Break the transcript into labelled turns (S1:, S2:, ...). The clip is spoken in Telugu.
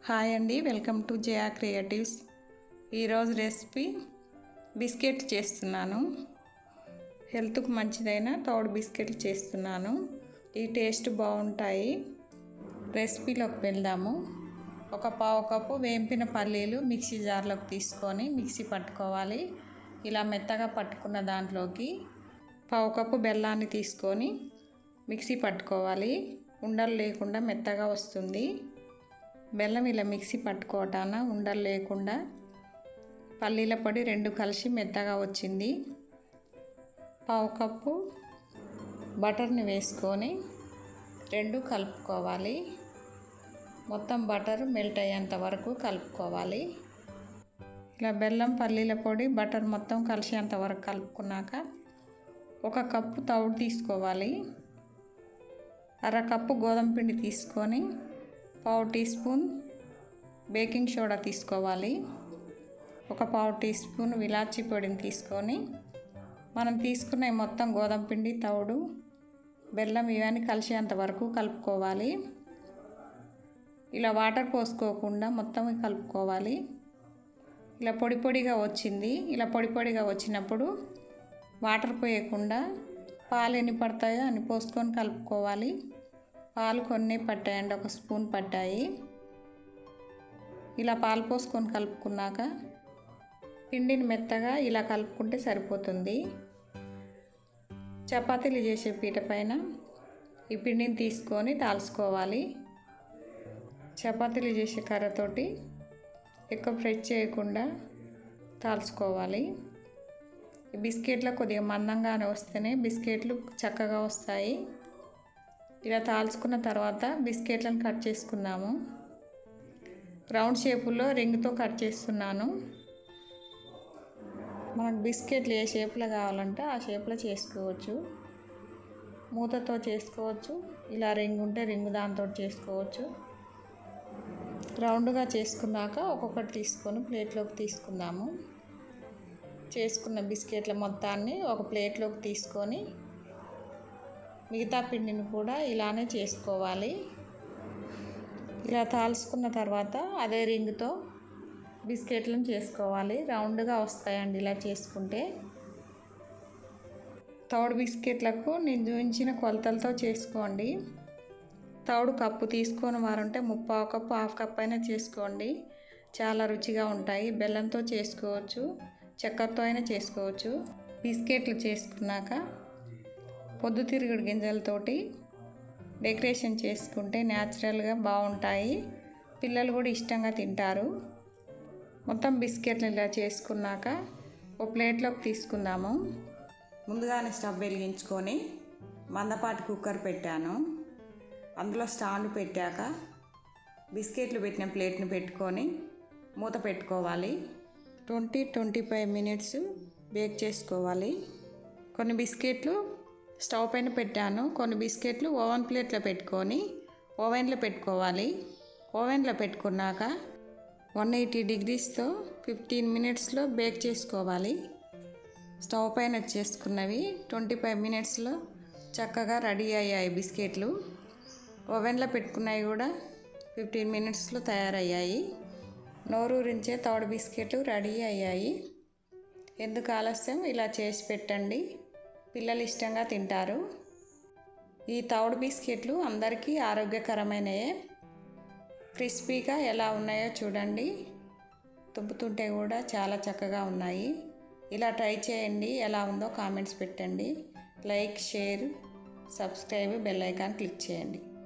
S1: హాయ్ అండి వెల్కమ్ టు జయా క్రియేటివ్స్ ఈరోజు రెసిపీ బిస్కెట్ చేస్తున్నాను హెల్త్కు మంచిదైన తౌడు బిస్కెట్లు చేస్తున్నాను ఈ టేస్ట్ బాగుంటాయి రెసిపీలోకి వెళ్దాము ఒక పావు కప్పు వేంపిన పల్లీలు మిక్సీ జార్లోకి తీసుకొని మిక్సీ పట్టుకోవాలి ఇలా మెత్తగా పట్టుకున్న దాంట్లోకి పావు కప్పు బెల్లాన్ని తీసుకొని మిక్సీ పట్టుకోవాలి ఉండలు లేకుండా మెత్తగా వస్తుంది బెల్లం ఇలా మిక్సీ పట్టుకోవటాన ఉండలు లేకుండా పల్లీల పొడి రెండు కలిసి మెత్తగా వచ్చింది పావు కప్పు బటర్ని వేసుకొని రెండు కలుపుకోవాలి మొత్తం బటర్ మెల్ట్ అయ్యేంత వరకు కలుపుకోవాలి ఇలా బెల్లం పల్లీల పొడి బటర్ మొత్తం కలిసేంత వరకు కలుపుకున్నాక ఒక కప్పు తవుడు తీసుకోవాలి అర కప్పు గోధుమ పిండి తీసుకొని పావు టీ స్పూన్ బేకింగ్ సోడా తీసుకోవాలి ఒక పావు టీ స్పూన్ విలాచీ పొడిని తీసుకొని మనం తీసుకున్న ఈ మొత్తం గోధుమ పిండి తవుడు బెల్లం ఇవన్నీ కలిసేంత వరకు కలుపుకోవాలి ఇలా వాటర్ పోసుకోకుండా మొత్తం కలుపుకోవాలి ఇలా పొడి పొడిగా వచ్చింది ఇలా పొడి పొడిగా వచ్చినప్పుడు వాటర్ పోయకుండా పాలు ఎన్ని పడతాయో అన్ని పోసుకొని కలుపుకోవాలి పాలు కొన్ని పట్టాయండి ఒక స్పూన్ పట్టాయి ఇలా పాలు పోసుకొని కలుపుకున్నాక పిండిని మెత్తగా ఇలా కలుపుకుంటే సరిపోతుంది చపాతీలు చేసే పీట పైన ఈ పిండిని తీసుకొని తాల్చుకోవాలి చపాతీలు చేసే కర్రతోటి ఎక్కువ ప్రెస్ చేయకుండా తాల్చుకోవాలి ఈ బిస్కెట్లు కొద్దిగా మందంగానే వస్తేనే బిస్కెట్లు చక్కగా వస్తాయి ఇలా తాల్చుకున్న తర్వాత బిస్కెట్లను కట్ చేసుకున్నాము రౌండ్ షేపులో రింగ్తో కట్ చేస్తున్నాను మనకు బిస్కెట్లు ఏ షేప్లో కావాలంటే ఆ షేప్లో చేసుకోవచ్చు మూతతో చేసుకోవచ్చు ఇలా రింగ్ ఉంటే రింగ్ దాంతో చేసుకోవచ్చు రౌండ్గా చేసుకున్నాక ఒక్కొక్కటి తీసుకొని ప్లేట్లోకి తీసుకుందాము చేసుకున్న బిస్కెట్ల మొత్తాన్ని ఒక ప్లేట్లోకి తీసుకొని మిగతా పిండిని కూడా ఇలానే చేసుకోవాలి ఇలా తాల్చుకున్న తర్వాత అదే రింగ్తో బిస్కెట్లను చేసుకోవాలి రౌండ్గా వస్తాయండి ఇలా చేసుకుంటే తౌడు బిస్కెట్లకు నేను చూపించిన కొలతలతో చేసుకోండి తౌడు కప్పు తీసుకొని వారంటే ముప్పావు కప్పు హాఫ్ కప్ అయినా చేసుకోండి చాలా రుచిగా ఉంటాయి బెల్లంతో చేసుకోవచ్చు చక్కెరతో అయినా చేసుకోవచ్చు బిస్కెట్లు చేసుకున్నాక పొద్దుతిరుగుడు గింజలతోటి డెకరేషన్ చేసుకుంటే న్యాచురల్గా బాగుంటాయి పిల్లలు కూడా ఇష్టంగా తింటారు మొత్తం బిస్కెట్లు ఇలా చేసుకున్నాక ఒక ప్లేట్లోకి తీసుకుందాము ముందుగానే స్టవ్ వెలిగించుకొని మందపాటి కుక్కర్ పెట్టాను అందులో స్టాండ్ పెట్టాక బిస్కెట్లు పెట్టిన ప్లేట్ని పెట్టుకొని మూత పెట్టుకోవాలి twenty twenty five minutes bake చేసుకోవాలి కొన్ని బిస్కెట్లు స్టవ్ పైన పెట్టాను కొన్ని బిస్కెట్లు ఓవెన్ ప్లేట్లో పెట్టుకొని ఓవెన్లో పెట్టుకోవాలి ఓవెన్లో పెట్టుకున్నాక వన్ ఎయిటీ డిగ్రీస్తో ఫిఫ్టీన్ మినిట్స్లో బేక్ చేసుకోవాలి స్టవ్ పైన చేసుకున్నవి ట్వంటీ ఫైవ్ మినిట్స్లో చక్కగా రెడీ అయ్యాయి బిస్కెట్లు ఓవెన్లో పెట్టుకున్నవి కూడా ఫిఫ్టీన్ మినిట్స్లో తయారయ్యాయి నోరూరించే తౌడు బిస్కెట్లు రెడీ అయ్యాయి ఎందుకు ఆలస్యం ఇలా చేసి పెట్టండి పిల్లలు ఇష్టంగా తింటారు ఈ తౌడు బిస్కెట్లు అందరికీ ఆరోగ్యకరమైనయే క్రిస్పీగా ఎలా ఉన్నాయో చూడండి తుంపుతుంటే కూడా చాలా చక్కగా ఉన్నాయి ఇలా ట్రై చేయండి ఎలా ఉందో కామెంట్స్ పెట్టండి like share subscribe bell icon click చేయండి